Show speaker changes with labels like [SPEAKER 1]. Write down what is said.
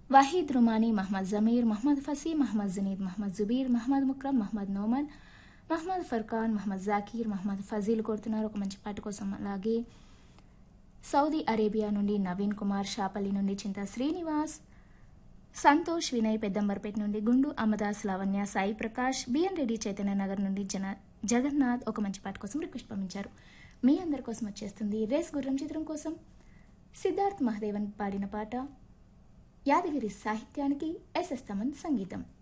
[SPEAKER 1] వహీద్ రుమానీ మహమ్మద్ జమీర్ మహమ్మద్ ఫసీ మహమ్మద్ జునీద్ మహమ్మద్ జుబీర్ మహమ్మద్ ముక్రమ్ మహమ్మద్ నోమన్ మహమ్మద్ ఫర్ఖాన్ మహమ్మద్ జాకీర్ మహమ్మద్ ఫజీల్ కోరుతున్నారు ఒక మంచి పాట కోసం అలాగే సౌదీ అరేబియా నుండి నవీన్ కుమార్ షాపల్లి నుండి చింత శ్రీనివాస్ సంతోష్ వినయ్ పెద్దంబర్పేట నుండి గుండు అమదాస్ లావణ్య సాయి ప్రకాష్ బిఎన్ రెడ్డి చైతన్య నగర్ నుండి జన జగన్నాథ్ ఒక మంచి పాట కోసం రిక్వెస్ట్ పంపించారు మీ అందరి కోసం వచ్చేస్తుంది రేస్ గుర్రం చిత్రం కోసం సిద్ధార్థ్ మహదేవన్ పాడిన పాట యాదగిరి సాహిత్యానికి ఎస్ఎస్ తమన్ సంగీతం